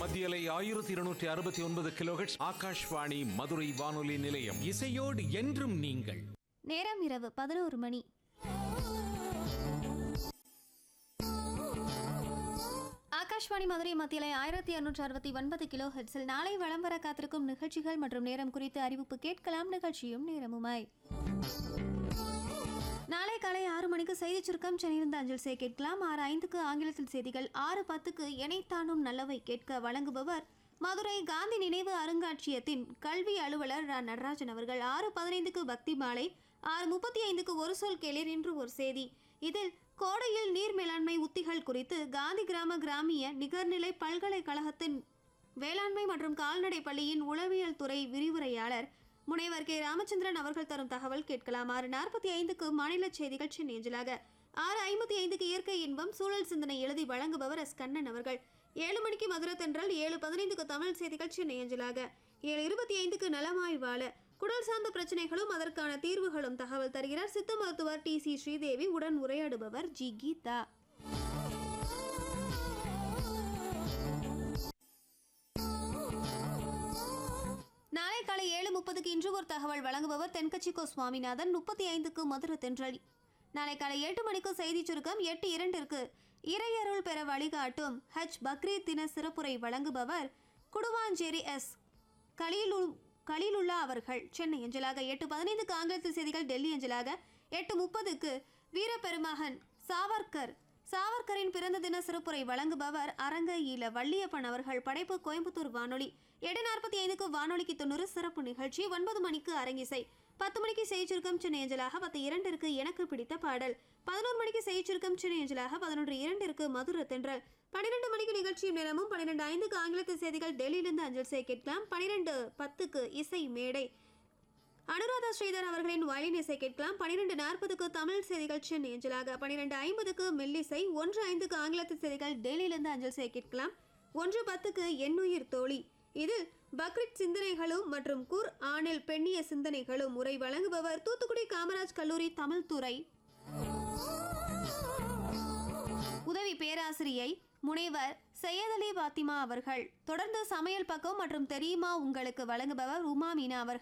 மத்தியலை ஆயிரத்தி இருநூற்றி அறுபத்தி ஒன்பது கிலோஹெட்ஸ் ஆகாஷ்வாணி மதுரை வானொலி நிலையம் இசையோடு என்றும் நீங்கள் நேரம் இரவு பதினோரு மணி ஆகாஷ்வாணி மதுரை மத்தியிலே ஆயிரத்தி இரநூற்றி அறுபத்தி ஒன்பது கிலோ ஹெட்ஸில் நாளை வலம் வர காத்திருக்கும் நிகழ்ச்சிகள் மற்றும் நேரம் குறித்து அறிவிப்பு கேட்கலாம் நிகழ்ச்சியும் நேரமுமாய் நாளை காலை ஆறு மணிக்கு செய்தி சுருக்கம் சென்னையிலிருந்து அஞ்சல் சே கேட்கலாம் ஆறு ஐந்துக்கு ஆங்கிலத்தில் செய்திகள் ஆறு பத்துக்கு இணைத்தானும் நல்லவை கேட்க வழங்குபவர் மதுரை காந்தி நினைவு அருங்காட்சியகத்தின் கல்வி அலுவலர் ரா நடராஜன் அவர்கள் ஆறு பதினைந்துக்கு பக்தி மாலை ஆறு முப்பத்தி ஐந்துக்கு ஒரு சொல் கேளீர் இன்று ஒரு செய்தி இதில் கோடையில் நீர் மேலாண்மை உத்திகள் குறித்து காந்தி கிராம கிராமிய நிகர்நிலை பல்கலைக்கழகத்தின் வேளாண்மை மற்றும் கால்நடை பள்ளியின் உளவியல் துறை விரிவுரையாளர் முனைவர் கே ராமச்சந்திரன் அவர்கள் தரும் தகவல் கேட்கலாம் ஆறு நாற்பத்தி ஐந்துக்கு மாநில செய்திகள் சென்னை அஞ்சலாக ஆறு ஐம்பத்தி ஐந்துக்கு இயற்கை இன்பம் சூழல் சிந்தனை எழுதி வழங்குபவர் எஸ் கண்ணன் அவர்கள் ஏழு மணிக்கு மதுரை தென்றல் ஏழு பதினைந்துக்கு தமிழ் செய்திகள் சென்னை அஞ்சலாக ஏழு இருபத்தி ஐந்துக்கு நலமாய் வாழ குடல் சார்ந்த பிரச்சனைகளும் அதற்கான தீர்வுகளும் தகவல் தருகிறார் சித்த மருத்துவர் டி சி ஸ்ரீதேவி உடன் உரையாடுபவர் ஜி கீதா நாளை காலை ஏழு முப்பதுக்கு இன்று ஒரு தகவல் வழங்குபவர் தென்கட்சிக்கோ சுவாமிநாதன் முப்பத்தி ஐந்துக்கு மதுரை தென்றல் நாளை காலை எட்டு மணிக்கு செய்தி சுருக்கம் எட்டு இரண்டிற்கு இறையருள் பெற வழிகாட்டும் ஹஜ் பக்ரீத் தின சிறப்புரை வழங்குபவர் குடுவாஞ்சேரி எஸ் கலீலு கலீலுல்லா அவர்கள் சென்னை அஞ்சலாக எட்டு பதினைந்துக்கு ஆங்கிலத்தில் செய்திகள் டெல்லி அஞ்சலாக எட்டு முப்பதுக்கு வீரபெருமகன் சாவர்கர் சாவர்கரின் பிறந்த தின சிறப்புரை வழங்குபவர் அரங்க ஈல வள்ளியப்பன் அவர்கள் படைப்பு கோயம்புத்தூர் வானொலி எட்டு நாற்பத்தி ஐந்துக்கு வானொலிக்கு தொண்ணூறு சிறப்பு நிகழ்ச்சி ஒன்பது மணிக்கு அரங்கிசை பத்து மணிக்கு செய்திருக்கம் சென்னை அஞ்சலாக பத்து இரண்டிற்கு எனக்கு பிடித்த பாடல் பதினோரு மணிக்கு செய்திருக்கம் சென்னை அஞ்சலாக பதினொன்று இரண்டிற்கு மதுரை தென்றல் பன்னிரெண்டு மணிக்கு நிகழ்ச்சியும் நேரமும் பன்னிரெண்டு ஐந்துக்கு ஆங்கிலத்து செய்திகள் டெல்லியிலிருந்து அஞ்சல் செய்ய கேட்கலாம் பன்னிரெண்டு பத்துக்கு இசை மேடை அனுராதா ஸ்ரீதர் அவர்களின் வயலின் இசை கேட்கலாம் பன்னிரெண்டு நாற்பதுக்கு தமிழ் செய்திகள் சென்னை அஞ்சலாக பன்னிரெண்டு ஐம்பதுக்கு மெல்லிசை ஒன்று ஐந்துக்கு ஆங்கிலத்து செய்திகள் டெல்லியிலிருந்து அஞ்சல் செய்ய கேட்கலாம் ஒன்று பத்துக்கு எண்ணுயிர் தோழி இதில் பக்ரித் சிந்தனைகளும் மற்றும் குர் ஆனில் பெண்ணிய சிந்தனைகளும் உரை வழங்குபவர் தூத்துக்குடி காமராஜ் கல்லூரி தமிழ் துறை உதவி பேராசிரியை முனைவர் சையத் அலி பாத்திமா அவர்கள் தொடர்ந்து சமையல் பக்கம் மற்றும் தெரியுமா உங்களுக்கு வழங்குபவர் உமா மீனா அவர்கள்